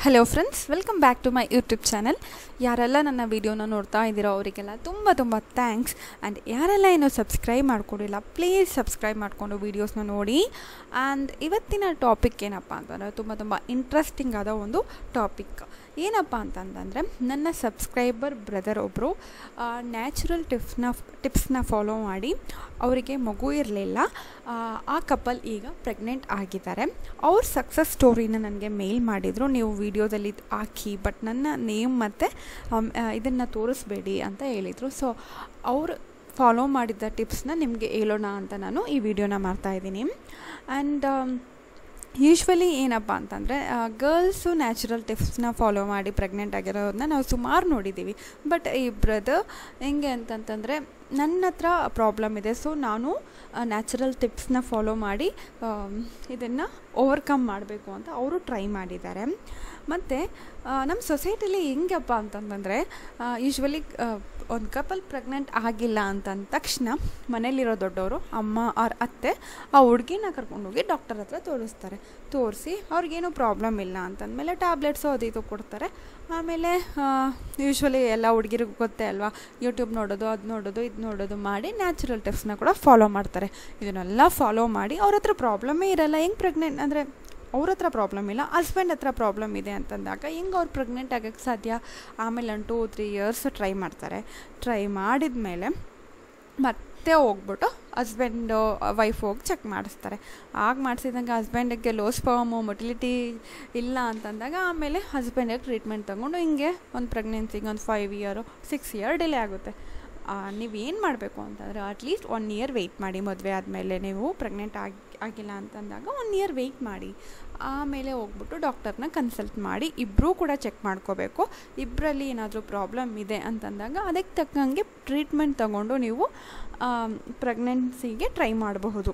hello friends welcome back to my YouTube channel ಯಾರೆಲ್ಲ ನನ್ನ ವೀಡಿಯೋನ ನೋಡ್ತಾ ಇದ್ದೀರೋ ಅವರಿಗೆಲ್ಲ ತುಂಬ ತುಂಬ ಥ್ಯಾಂಕ್ಸ್ ಆ್ಯಂಡ್ ಯಾರೆಲ್ಲ ಏನೋ ಸಬ್ಸ್ಕ್ರೈಬ್ ಮಾಡ್ಕೊಂಡಿಲ್ಲ ಪ್ಲೀಸ್ ಸಬ್ಸ್ಕ್ರೈಬ್ ಮಾಡಿಕೊಂಡು ವೀಡಿಯೋಸ್ನ ನೋಡಿ ಆ್ಯಂಡ್ ಇವತ್ತಿನ ಟಾಪಿಕ್ ಏನಪ್ಪ ಅಂತಂದರೆ ತುಂಬ ತುಂಬ ಇಂಟ್ರೆಸ್ಟಿಂಗ್ ಆದ ಒಂದು ಟಾಪಿಕ್ ಏನಪ್ಪ ಅಂತಂತಂದರೆ ನನ್ನ ಸಬ್ಸ್ಕ್ರೈಬರ್ ಬ್ರದರ್ ಒಬ್ಬರು ನ್ಯಾಚುರಲ್ ಟಿಪ್ಸ್ನ ಟಿಪ್ಸ್ನ ಫಾಲೋ ಮಾಡಿ ಅವರಿಗೆ ಮಗು ಇರಲಿಲ್ಲ ಆ ಕಪಲ್ ಈಗ ಪ್ರೆಗ್ನೆಂಟ್ ಆಗಿದ್ದಾರೆ ಅವ್ರ ಸಕ್ಸಸ್ ಸ್ಟೋರಿನ ನನಗೆ ಮೇಲ್ ಮಾಡಿದರು ನೀವು ವೀಡಿಯೋದಲ್ಲಿ ಹಾಕಿ ಬಟ್ ನನ್ನ ನೇಮ್ ಮತ್ತು ಇದನ್ನು ತೋರಿಸ್ಬೇಡಿ ಅಂತ ಹೇಳಿದರು ಸೊ ಅವರು ಫಾಲೋ ಮಾಡಿದ್ದ ಟಿಪ್ಸ್ನ ನಿಮಗೆ ಹೇಳೋಣ ಅಂತ ನಾನು ಈ ವಿಡಿಯೋನ ಮಾಡ್ತಾಯಿದ್ದೀನಿ ಆ್ಯಂಡ್ ಯೂಶ್ವಲಿ ಏನಪ್ಪ ಅಂತಂದರೆ ಗರ್ಲ್ಸು ನ್ಯಾಚುರಲ್ ಟಿಪ್ಸ್ನ ಫಾಲೋ ಮಾಡಿ ಪ್ರೆಗ್ನೆಂಟ್ ಆಗಿರೋದನ್ನ ನಾವು ಸುಮಾರು ನೋಡಿದ್ದೀವಿ ಬಟ್ ಈ ಬ್ರದರ್ ಹೆಂಗೆ ಅಂತಂತಂದರೆ ನನ್ನ ಹತ್ರ ಪ್ರಾಬ್ಲಮ್ ಇದೆ ಸೊ ನಾನು ನ್ಯಾಚುರಲ್ ಟಿಪ್ಸ್ನ ಫಾಲೋ ಮಾಡಿ ಇದನ್ನು ಓವರ್ಕಮ್ ಮಾಡಬೇಕು ಅಂತ ಅವರು ಟ್ರೈ ಮಾಡಿದ್ದಾರೆ ಮತ್ತು ನಮ್ಮ ಸೊಸೈಟಿಲಿ ಹೆಂಗಪ್ಪ ಅಂತಂತಂದರೆ ಯೂಶ್ವಲಿ ಒಂದು ಕಪಲ್ ಪ್ರೆಗ್ನೆಂಟ್ ಆಗಿಲ್ಲ ಅಂತಂದ ತಕ್ಷಣ ಮನೇಲಿರೋ ದೊಡ್ಡವರು ಅಮ್ಮ ಅವ್ರ ಅತ್ತೆ ಆ ಹುಡುಗಿನ ಕರ್ಕೊಂಡೋಗಿ ಡಾಕ್ಟರ್ ಹತ್ರ ತೋರಿಸ್ತಾರೆ ತೋರಿಸಿ ಅವ್ರಿಗೇನು ಪ್ರಾಬ್ಲಮ್ ಇಲ್ಲ ಅಂತಂದಮೇಲೆ ಟ್ಯಾಬ್ಲೆಟ್ಸು ಅದು ಇದು ಕೊಡ್ತಾರೆ ಆಮೇಲೆ ಯೂಶ್ವಲಿ ಎಲ್ಲ ಹುಡುಗಿರಿಗೂ ಗೊತ್ತೇ ಅಲ್ವಾ ಯೂಟ್ಯೂಬ್ ನೋಡೋದು ಅದು ನೋಡೋದು ಇದು ನೋಡೋದು ಮಾಡಿ ನ್ಯಾಚುರಲ್ ಟಿಪ್ಸ್ನ ಕೂಡ ಫಾಲೋ ಮಾಡ್ತಾರೆ ಇದನ್ನೆಲ್ಲ ಫಾಲೋ ಮಾಡಿ ಅವ್ರ ಹತ್ರ ಪ್ರಾಬ್ಲಮ್ಮೇ ಇರಲ್ಲ ಹೆಂಗೆ ಪ್ರೆಗ್ನೆಂಟ್ ಅಂದರೆ ಅವ್ರ ಹತ್ರ ಪ್ರಾಬ್ಲಮ್ ಇಲ್ಲ ಹಸ್ಬೆಂಡ್ ಹತ್ರ ಪ್ರಾಬ್ಲಮ್ ಇದೆ ಅಂತಂದಾಗ ಹೆಂಗೆ ಅವ್ರು ಪ್ರೆಗ್ನೆಂಟ್ ಆಗೋಕ್ಕೆ ಸಾಧ್ಯ ಆಮೇಲೆ ಒಂದು ಟೂ ತ್ರೀ ಇಯರ್ಸ್ ಟ್ರೈ ಮಾಡ್ತಾರೆ ಟ್ರೈ ಮಾಡಿದ ಮೇಲೆ ಮತ್ತೆ ಹೋಗ್ಬಿಟ್ಟು ಹಸ್ಬೆಂಡು ವೈಫ್ ಹೋಗಿ ಚೆಕ್ ಮಾಡಿಸ್ತಾರೆ ಆಗ ಮಾಡಿಸಿದಂಗೆ ಹಸ್ಬೆಂಡಿಗೆ ಲೋ ಸ್ಪರ್ಮು ಮೊಟಿಲಿಟಿ ಇಲ್ಲ ಅಂತಂದಾಗ ಆಮೇಲೆ ಹಸ್ಬೆಂಡಿಗೆ ಟ್ರೀಟ್ಮೆಂಟ್ ತೊಗೊಂಡು ಹಿಂಗೆ ಒಂದು ಪ್ರೆಗ್ನೆನ್ಸಿಗೆ ಒಂದು five year six year delay ಆಗುತ್ತೆ ನೀವೇನು ಮಾಡಬೇಕು ಅಂತಂದರೆ ಅಟ್ಲೀಸ್ಟ್ ಒನ್ ಇಯರ್ ವೆಯ್ಟ್ ಮಾಡಿ ಮದುವೆ ಆದಮೇಲೆ ನೀವು ಪ್ರೆಗ್ನೆಂಟ್ ಆಗಿ ಆಗಿಲ್ಲ ಅಂತಂದಾಗ ಒನ್ ಇಯರ್ ವೆಯ್ಟ್ ಮಾಡಿ ಆಮೇಲೆ ಹೋಗ್ಬಿಟ್ಟು ಡಾಕ್ಟರ್ನ ಕನ್ಸಲ್ಟ್ ಮಾಡಿ ಇಬ್ಬರೂ ಕೂಡ ಚೆಕ್ ಮಾಡ್ಕೋಬೇಕು ಇಬ್ಬರಲ್ಲಿ ಏನಾದರೂ ಪ್ರಾಬ್ಲಮ್ ಇದೆ ಅಂತಂದಾಗ ಅದಕ್ಕೆ ತಕ್ಕಂಗೆ ಟ್ರೀಟ್ಮೆಂಟ್ ತಗೊಂಡು ನೀವು ಪ್ರೆಗ್ನೆನ್ಸಿಗೆ ಟ್ರೈ ಮಾಡಬಹುದು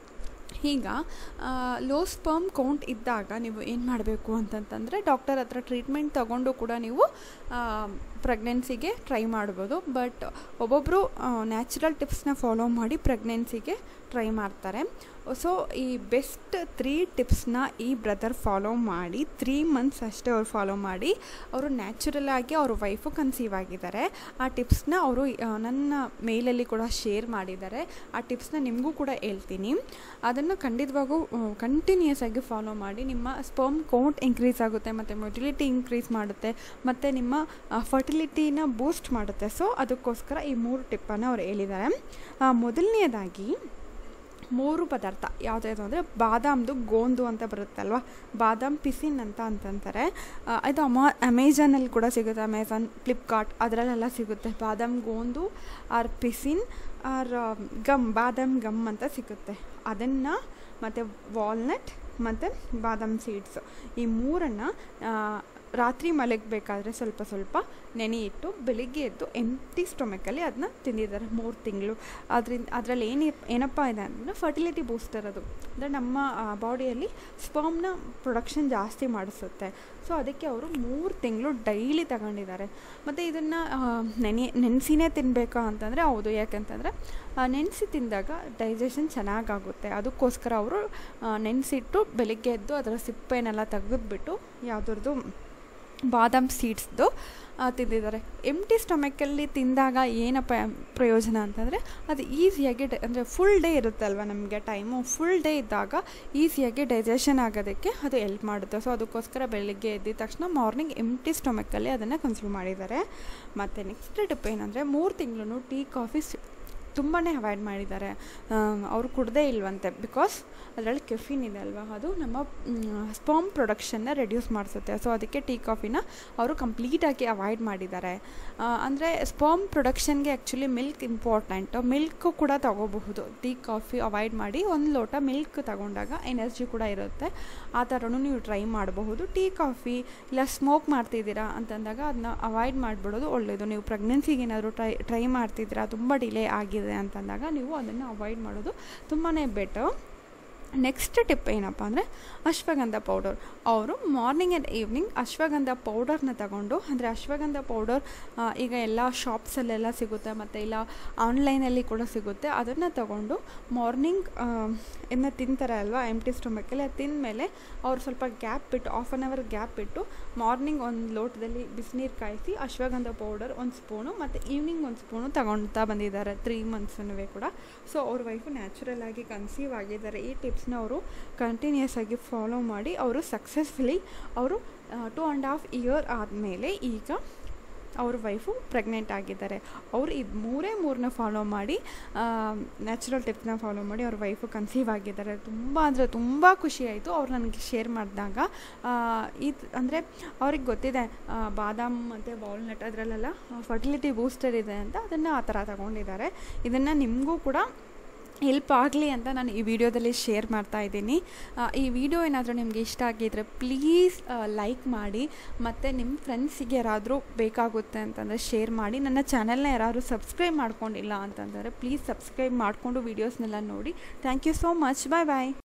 ಈಗ ಲೋ ಸ್ಪರ್ಮ್ ಕೌಂಟ್ ಇದ್ದಾಗ ನೀವು ಏನು ಮಾಡಬೇಕು ಅಂತಂತಂದರೆ ಡಾಕ್ಟರ್ ಹತ್ರ ಟ್ರೀಟ್ಮೆಂಟ್ ತಗೊಂಡು ಕೂಡ ನೀವು ಪ್ರೆಗ್ನೆನ್ಸಿಗೆ ಟ್ರೈ ಮಾಡ್ಬೋದು ಬಟ್ ಒಬ್ಬೊಬ್ಬರು ನ್ಯಾಚುರಲ್ ಟಿಪ್ಸ್ನ ಫಾಲೋ ಮಾಡಿ ಪ್ರೆಗ್ನೆನ್ಸಿಗೆ ಟ್ರೈ ಮಾಡ್ತಾರೆ ಸೊ ಈ ಬೆಸ್ಟ್ ತ್ರೀ ಟಿಪ್ಸ್ನ ಈ ಬ್ರದರ್ ಫಾಲೋ ಮಾಡಿ ತ್ರೀ ಮಂತ್ಸ್ ಅಷ್ಟೇ ಅವ್ರು ಫಾಲೋ ಮಾಡಿ ಅವರು ನ್ಯಾಚುರಲ್ ಆಗಿ ಅವ್ರ ವೈಫು ಕನ್ಸೀವ್ ಆಗಿದ್ದಾರೆ ಆ ಟಿಪ್ಸ್ನ ಅವರು ನನ್ನ ಮೇಲಲ್ಲಿ ಕೂಡ ಶೇರ್ ಮಾಡಿದ್ದಾರೆ ಆ ಟಿಪ್ಸ್ನ ನಿಮಗೂ ಕೂಡ ಹೇಳ್ತೀನಿ ಅದನ್ನು ಖಂಡಿತವಾಗೂ ಕಂಟಿನ್ಯೂಸ್ ಆಗಿ ಫಾಲೋ ಮಾಡಿ ನಿಮ್ಮ ಸ್ಪರ್ಮ್ ಕೌಂಟ್ ಇನ್ಕ್ರೀಸ್ ಆಗುತ್ತೆ ಮತ್ತು ಮೊಟಿಲಿಟಿ ಇನ್ಕ್ರೀಸ್ ಮಾಡುತ್ತೆ ಮತ್ತು ನಿಮ್ಮ ಫರ್ಟಿಲಿಟಿನ ಬೂಸ್ಟ್ ಮಾಡುತ್ತೆ ಸೊ ಅದಕ್ಕೋಸ್ಕರ ಈ ಮೂರು ಟಿಪ್ಪನ್ನು ಅವ್ರು ಹೇಳಿದ್ದಾರೆ ಮೊದಲನೇದಾಗಿ ಮೂರು ಪದಾರ್ಥ ಯಾವುದ್ಯಾವುದು ಅಂದರೆ ಬಾದಾಮ್ದು ಗೋಂದು ಅಂತ ಬರುತ್ತಲ್ವ ಬಾದಾಮ್ ಪಿಸಿನ್ ಅಂತ ಅಂತಂತಾರೆ ಇದು ಅಮಾ ಅಮೆಝಾನಲ್ಲಿ ಕೂಡ ಸಿಗುತ್ತೆ ಅಮೆಝಾನ್ ಫ್ಲಿಪ್ಕಾರ್ಟ್ ಅದರಲ್ಲೆಲ್ಲ ಸಿಗುತ್ತೆ ಬಾದಾಮ್ ಗೋಂದು ಆರ್ ಪಿಸಿನ್ ಆರ್ ಗಮ್ ಬಾದಾಮ್ ಗಮ್ ಅಂತ ಸಿಗುತ್ತೆ ಅದನ್ನು ಮತ್ತು ವಾಲ್ನಟ್ ಮತ್ತು ಬಾದಾಮ್ ಸೀಡ್ಸ್ ಈ ಮೂರನ್ನು ರಾತ್ರಿ ಮಲಗಬೇಕಾದ್ರೆ ಸ್ವಲ್ಪ ಸ್ವಲ್ಪ ನೆನೆ ಇಟ್ಟು ಬೆಳಿಗ್ಗೆ ಎದ್ದು ಎಂಟಿ ಸ್ಟೊಮೆಕಲ್ಲಿ ಅದನ್ನ ತಿಂದಿದ್ದಾರೆ ಮೂರು ತಿಂಗಳು ಅದರಿಂದ ಅದರಲ್ಲಿ ಏನು ಏನಪ್ಪ ಇದೆ ಅಂದರೆ ಫರ್ಟಿಲಿಟಿ ಬೂಸ್ಟರ್ ಅದು ಅಂದರೆ ನಮ್ಮ ಬಾಡಿಯಲ್ಲಿ ಸ್ಪರ್ಮ್ನ ಪ್ರೊಡಕ್ಷನ್ ಜಾಸ್ತಿ ಮಾಡಿಸುತ್ತೆ ಸೊ ಅದಕ್ಕೆ ಅವರು ಮೂರು ತಿಂಗಳು ಡೈಲಿ ತಗೊಂಡಿದ್ದಾರೆ ಮತ್ತು ಇದನ್ನು ನೆನೆ ನೆನೆಸಿನೇ ತಿನ್ನಬೇಕಾ ಅಂತಂದರೆ ಹೌದು ಯಾಕಂತಂದರೆ ನೆನೆಸಿ ತಿಂದಾಗ ಡೈಜೆಷನ್ ಚೆನ್ನಾಗಾಗುತ್ತೆ ಅದಕ್ಕೋಸ್ಕರ ಅವರು ನೆನೆಸಿಟ್ಟು ಬೆಳಿಗ್ಗೆ ಎದ್ದು ಅದರ ಸಿಪ್ಪೆನೆಲ್ಲ ತೆಗೆದ್ಬಿಟ್ಟು ಯಾವುದ್ರದ್ದು ಬಾದಾಮ್ ಸೀಡ್ಸ್ದು ತಿಂದಿದ್ದಾರೆ ಎಂಟಿ ಸ್ಟೊಮೆಕಲ್ಲಿ ತಿಂದಾಗ ಏನಪ್ಪ ಪ್ರಯೋಜನ ಅಂತಂದರೆ ಅದು ಈಸಿಯಾಗಿ ಡೈ ಅಂದರೆ ಫುಲ್ ಡೇ ಇರುತ್ತಲ್ವ ನಮಗೆ ಟೈಮು ಫುಲ್ ಡೇ ಇದ್ದಾಗ ಈಸಿಯಾಗಿ ಡೈಜೆಷನ್ ಆಗೋದಕ್ಕೆ ಅದು ಎಲ್ಪ್ ಮಾಡುತ್ತೆ ಸೊ ಅದಕ್ಕೋಸ್ಕರ ಬೆಳಿಗ್ಗೆ ಎದ್ದಿದ ತಕ್ಷಣ ಮಾರ್ನಿಂಗ್ ಎಂಟಿ ಸ್ಟೊಮೆಕಲ್ಲಿ ಅದನ್ನು ಕನ್ಸ್ಯೂಮ್ ಮಾಡಿದ್ದಾರೆ ಮತ್ತು ನೆಕ್ಸ್ಟ್ ಟಿಪ್ ಏನಂದರೆ ಮೂರು ತಿಂಗಳು ಟೀ ಕಾಫಿ ತುಂಬಾ ಅವಾಯ್ಡ್ ಮಾಡಿದ್ದಾರೆ ಅವರು ಕುಡ್ದೇ ಇಲ್ವಂತೆ ಬಿಕಾಸ್ ಅದರಲ್ಲಿ ಕೆಫಿನ್ ಇದೆ ಅಲ್ವಾ ಅದು ನಮ್ಮ ಸ್ಪರ್ಮ್ ಪ್ರೊಡಕ್ಷನ್ನ ರೆಡ್ಯೂಸ್ ಮಾಡಿಸುತ್ತೆ ಸೊ ಅದಕ್ಕೆ ಟೀ ಕಾಫಿನ ಅವರು ಕಂಪ್ಲೀಟಾಗಿ ಅವಾಯ್ಡ್ ಮಾಡಿದ್ದಾರೆ ಅಂದರೆ ಸ್ಪರ್ಮ್ ಪ್ರೊಡಕ್ಷನ್ಗೆ ಆ್ಯಕ್ಚುಲಿ ಮಿಲ್ಕ್ ಇಂಪಾರ್ಟೆಂಟ್ ಮಿಲ್ಕು ಕೂಡ ತಗೋಬಹುದು ಟೀ ಕಾಫಿ ಅವಾಯ್ಡ್ ಮಾಡಿ ಒಂದು ಲೋಟ ಮಿಲ್ಕ್ ತಗೊಂಡಾಗ ಎನರ್ಜಿ ಕೂಡ ಇರುತ್ತೆ ಆ ಥರನೂ ನೀವು ಟ್ರೈ ಮಾಡಬಹುದು ಟೀ ಕಾಫಿ ಇಲ್ಲ ಸ್ಮೋಕ್ ಮಾಡ್ತಿದ್ದೀರಾ ಅಂತಂದಾಗ ಅದನ್ನ ಅವಾಯ್ಡ್ ಮಾಡಿಬಿಡೋದು ಒಳ್ಳೆಯದು ನೀವು ಪ್ರೆಗ್ನೆನ್ಸಿಗೆ ಏನಾದರೂ ಟ್ರೈ ಟ್ರೈ ಮಾಡ್ತಿದ್ದೀರಾ ತುಂಬ ಡಿಲೇ ಆಗಿದೆ ಅಂತಂದಾಗ ನೀವು ಅದನ್ನು ಅವಾಯ್ಡ್ ಮಾಡೋದು ತುಂಬಾ ಬೆಟರ್ ನೆಕ್ಸ್ಟ್ ಟಿಪ್ ಏನಪ್ಪ ಅಂದರೆ ಅಶ್ವಗಂಧ ಪೌಡರ್ ಅವರು ಮಾರ್ನಿಂಗ್ ಆ್ಯಂಡ್ ಈವ್ನಿಂಗ್ ಅಶ್ವಗಂಧ ಪೌಡರ್ನ ತಗೊಂಡು ಅಂದರೆ ಅಶ್ವಗಂಧ ಪೌಡರ್ ಈಗ ಎಲ್ಲ ಶಾಪ್ಸಲ್ಲೆಲ್ಲ ಸಿಗುತ್ತೆ ಮತ್ತು ಇಲ್ಲ ಆನ್ಲೈನಲ್ಲಿ ಕೂಡ ಸಿಗುತ್ತೆ ಅದನ್ನು ತಗೊಂಡು ಮಾರ್ನಿಂಗ್ ಇನ್ನು ತಿಂತಾರೆ ಅಲ್ವಾ ಎಂಟಿ ಸ್ಟೊಮಕ್ಕಲ್ಲಿ ಅದು ತಿಂದಮೇಲೆ ಅವ್ರು ಸ್ವಲ್ಪ ಗ್ಯಾಪ್ ಬಿಟ್ಟು ಹಾಫ್ ಆನ್ ಅವರ್ ಗ್ಯಾಪ್ ಬಿಟ್ಟು ಮಾರ್ನಿಂಗ್ ಒಂದು ಲೋಟದಲ್ಲಿ ಬಿಸಿನೀರು ಕಾಯಿಸಿ ಅಶ್ವಗಂಧ ಪೌಡರ್ ಒಂದು ಸ್ಪೂನು ಮತ್ತು ಈವ್ನಿಂಗ್ ಒಂದು ಸ್ಪೂನು ತಗೊಳ್ತಾ ಬಂದಿದ್ದಾರೆ ತ್ರೀ ಮಂತ್ಸನ್ನೂ ಕೂಡ ಸೊ ಅವ್ರ ವೈಫು ನ್ಯಾಚುರಲ್ ಆಗಿ ಕನ್ಸೀವ್ ಆಗಿದ್ದಾರೆ ಈ ಟಿಪ್ಸ್ನ ಅವರು ಕಂಟಿನ್ಯೂಸ್ ಆಗಿ ಫಾಲೋ ಮಾಡಿ ಅವರು ಸಕ್ಸಸ್ಫುಲಿ ಅವರು ಟೂ ಆ್ಯಂಡ್ ಹಾಫ್ ಇಯರ್ ಆದಮೇಲೆ ಈಗ ಅವ್ರ ವೈಫು ಪ್ರೆಗ್ನೆಂಟ್ ಆಗಿದ್ದಾರೆ ಅವರು ಇದು ಮೂರೇ ಮೂರನ್ನ ಫಾಲೋ ಮಾಡಿ ನ್ಯಾಚುರಲ್ ಟಿಪ್ಸ್ನ ಫಾಲೋ ಮಾಡಿ ಅವ್ರ ವೈಫು ಕನ್ಸೀವ್ ಆಗಿದ್ದಾರೆ ತುಂಬ ಅಂದರೆ ತುಂಬ ಖುಷಿ ಆಯಿತು ಅವ್ರು ನನಗೆ ಶೇರ್ ಮಾಡಿದಾಗ ಇದು ಅಂದರೆ ಅವ್ರಿಗೆ ಗೊತ್ತಿದೆ ಬಾದಾಮ್ ಮತ್ತು ವಾಲ್ನಟ್ ಅದರಲ್ಲೆಲ್ಲ ಫರ್ಟಿಲಿಟಿ ಬೂಸ್ಟರ್ ಇದೆ ಅಂತ ಅದನ್ನು ಆ ಥರ ತಗೊಂಡಿದ್ದಾರೆ ಇದನ್ನು ನಿಮಗೂ ಕೂಡ ಹೆಲ್ಪ್ ಆಗಲಿ ಅಂತ ನಾನು ಈ ವಿಡಿಯೋದಲ್ಲಿ ಶೇರ್ ಮಾಡ್ತಾ ಇದ್ದೀನಿ ಈ ವಿಡಿಯೋ ಏನಾದರೂ ನಿಮಗೆ ಇಷ್ಟ ಆಗಿದ್ದರೆ ಪ್ಲೀಸ್ ಲೈಕ್ ಮಾಡಿ ಮತ್ತು ನಿಮ್ಮ ಫ್ರೆಂಡ್ಸಿಗೆ ಯಾರಾದರೂ ಬೇಕಾಗುತ್ತೆ ಅಂತಂದರೆ ಶೇರ್ ಮಾಡಿ ನನ್ನ ಚಾನಲ್ನ ಯಾರಾದರೂ ಸಬ್ಸ್ಕ್ರೈಬ್ ಮಾಡ್ಕೊಂಡಿಲ್ಲ ಅಂತಂದರೆ ಪ್ಲೀಸ್ ಸಬ್ಸ್ಕ್ರೈಬ್ ಮಾಡಿಕೊಂಡು ವೀಡಿಯೋಸ್ನೆಲ್ಲ ನೋಡಿ thank you so much bye bye